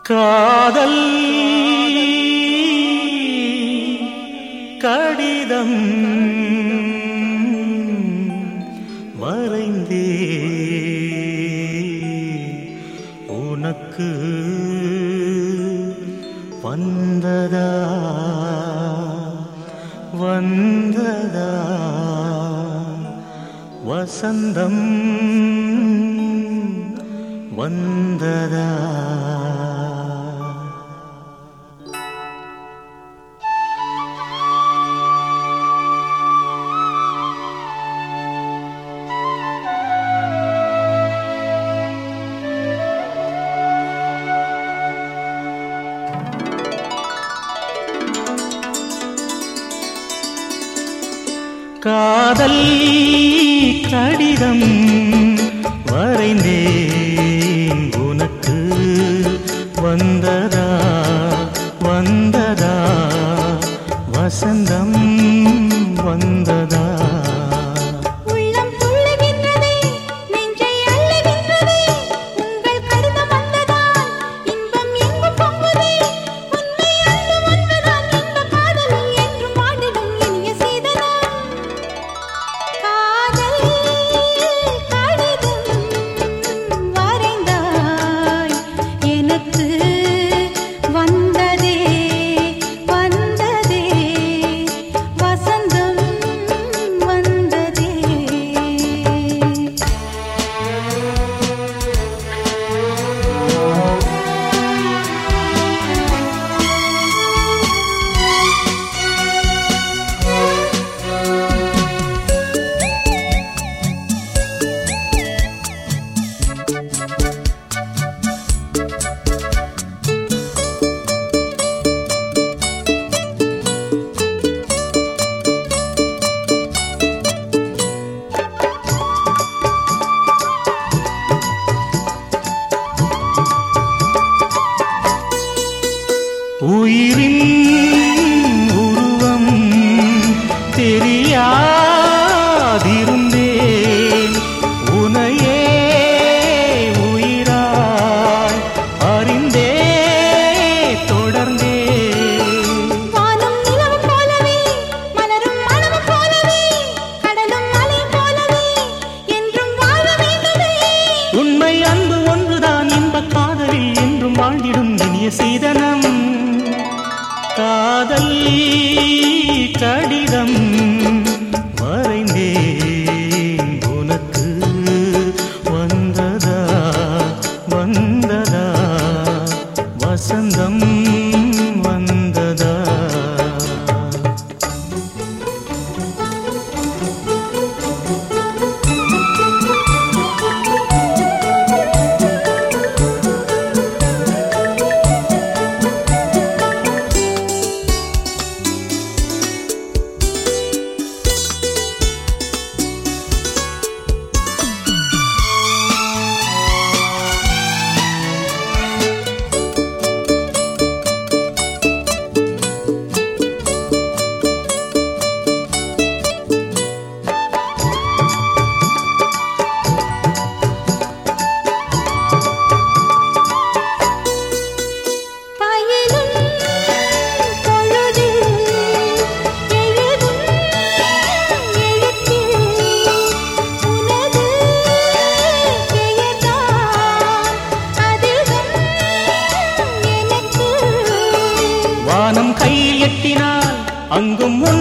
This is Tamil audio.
காதல் கடிதம் வரைந்தே உனக்கு வந்ததா வந்ததா வசந்தம் வந்ததா காதல் கடிதம் வரைந்தேன் உனக்கு வந்ததா வந்ததா வசந்தம் வந்ததா உள்ளம் துள்ளுகின்றதே நெஞ்சை அள்ளுகின்றதே உங்கள் கடிதம் வந்ததால் இன்பம் எங்கும் பொங்குதே உண்மை அன்பு வந்ததால் இன்ப காதல் என்றும் வாடிடும் இனிய சீதனம் காதல் கடிதம் வரைந்தாய் எனக்கு வந்ததே வந்ததே வசந்தம் வந்ததே உயிரின் உருவம் தெரியாதிருந்தேன் உனையே உயிராய் அறிந்தே தொடர்ந்தேன் வானம் நிலவு போலவே மலரும் மனவு போலவே கடலும் மலை போலவே என்றும் வாழ வேண்டுமே உண்மை அன்பு ஒன்றுதான் இன்ப காதலில் என்றும் வாழ்ந்திடும் இனிய சீதனம் காதல் கடிதம் வரைந்தேன் உனக்கு வந்ததா வந்ததா வசந்தம் வந்ததா பயிலும் பொழுதில் எழுதும் எழுத்தில் உனது பெயர்தான் அதிலும் எனக்கு வானம் கையில் எட்டினால் அங்கும் உன்